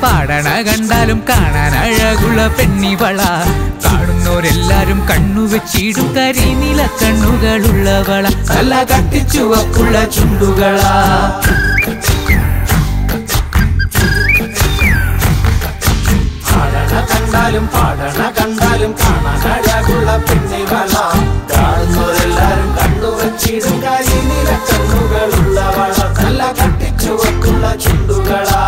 പാടണ കണ്ടാലും കാണാൻ അഴകുള്ള പെണ്ണിവള കാണുന്നോരെല്ലാരും കണ്ണു വെച്ചിടും കരിനീല കണ്ണുകളുള്ളവള നല്ല കട്ടിച്ചുവപ്പുള്ള ചുണ്ടുകളാ പാടണ കണ്ടാലും പാടണ കണ്ടാലും കാണാൻ അഴകുള്ള പെണ്ണിവള കാണുന്നവരെല്ലാരും കണ്ണുവച്ചിടും കരിനില കണ്ണുകളുള്ളവള നല്ല കട്ടിച്ചുവക്കുള്ള ചുണ്ടുകളാ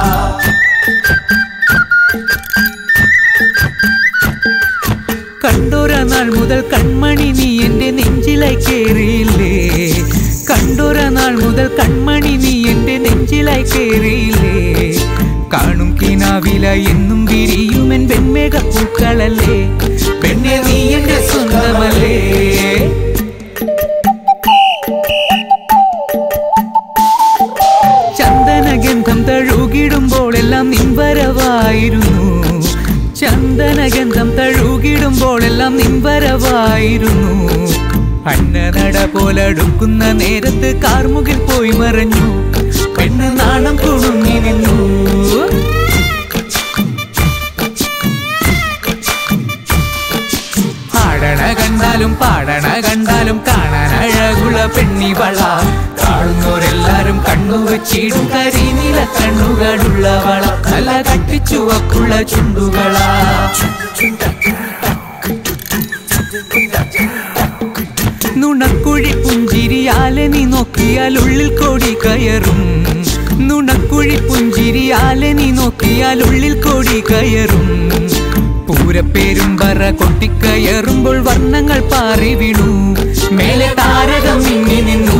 കണ്ടോര നാൾ മുതൽ കൺമണി നീ എന്റെ നെഞ്ചിലായി കേറിയില്ലേ കണ്ടോര നാൾ മുതൽ കൺമണി നീ എന്റെ നെഞ്ചിലായി കേറിയില്ലേ കാണും കിനാവില എന്നും വിരിയുമെൻ വെൺമേഘ പൂക്കളല്ലേ പെണ്ണെ നീ എന്റെ സ്വന്തമല്ലേ ചന്ദനഗന്ധം തഴുകിടുമ്പോൾ എല്ലാം നിൻവരവായിരുന്നു ചന്ദനഗന്ധം തഴുകിടുമ്പോൾ എല്ലാം നിൻവരവായിരുന്നു അന്നനട പോലടുക്കുന്ന നേരത്ത് കാർമുകിൽ പോയി മറഞ്ഞു പെണ്ണ് നാണം കുണുങ്ങി നിന്നു ആടണ കണ്ടാലും പാടണ കണ്ടാലും കാണാൻ അഴകുള്ള പെണ്ണിവള കാണുന്നോരെല്ലാരും കണ്ണു വെച്ചിടും കരിനീല കണ്ണുകളുള്ളവള നല്ല കട്ടിച്ചുവക്കുള്ള ചുണ്ടുകളാ നുണക്കുഴി പുഞ്ചിരിയാലെ നീ നോക്കിയാൽ ഉള്ളിൽ കോടി കയറും നുണക്കുഴി പുഞ്ചിരിയാലെ നീ നോക്കിയാൽ ഉള്ളിൽ കോടി കയറും പൂരപ്പേരും പറ കൊട്ടിക്കയറുമ്പോൾ വർണ്ണങ്ങൾ പാറി വീണു മേലെ താരകം മിന്നി നിന്നു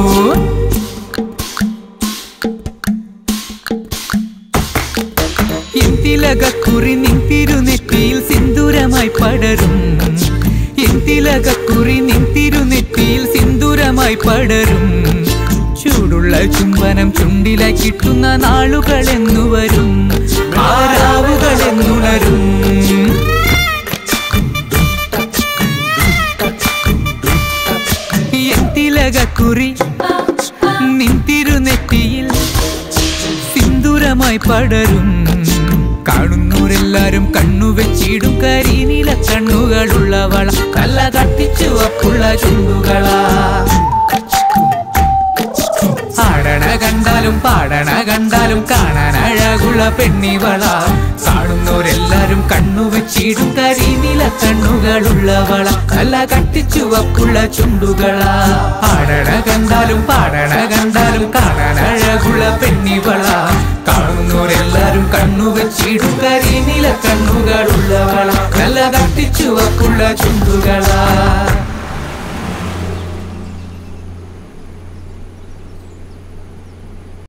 എന്തിലകക്കുറി നിൻ തിരുനെറ്റിയിൽ സിന്ദൂരമായി പടരും എന്തിലകക്കുറി നിൻ തിരുനെറ്റിയിൽ സിന്ദൂരമായി പടരും ചൂടുള്ള ചുംബനം ചുണ്ടിലായി കിട്ടുന്ന നാളുകൾ എന്നു വരും ആരാവുകൾ എന്നുണരും എന്തിലകക്കുറി നിൻ തിരുനെറ്റിയിൽ സിന്ദൂരമായി പടരും കാണുന്നവരെല്ലാരും കണ്ണു വെച്ചിടും കരിനീല കണ്ണുകളുള്ളവള നല്ല കട്ടിച്ചുവപ്പുള്ള ചുണ്ടുകളാ ആടണ കണ്ടാലും പാടണ കണ്ടാലും കാണാൻ അഴകുള്ള പെണ്ണിവള കാണുന്നവരെല്ലാരും കണ്ണു വെച്ചിടും കരിനീല കണ്ണുകളുള്ളവള നല്ല കട്ടിച്ചുവപ്പുള്ള ചുണ്ടുകളാ ആടണ കണ്ടാലും പാടണ കണ്ടാലും കാണാൻ അഴകുള്ള പെണ്ണിവള കാണുന്നവരെല്ലാരും കണ്ണു വെച്ചിടും കരിനീല കണ്ണുകളുള്ളവള നല്ല കട്ടിച്ചുവപ്പുള്ള ചുണ്ടുകളാ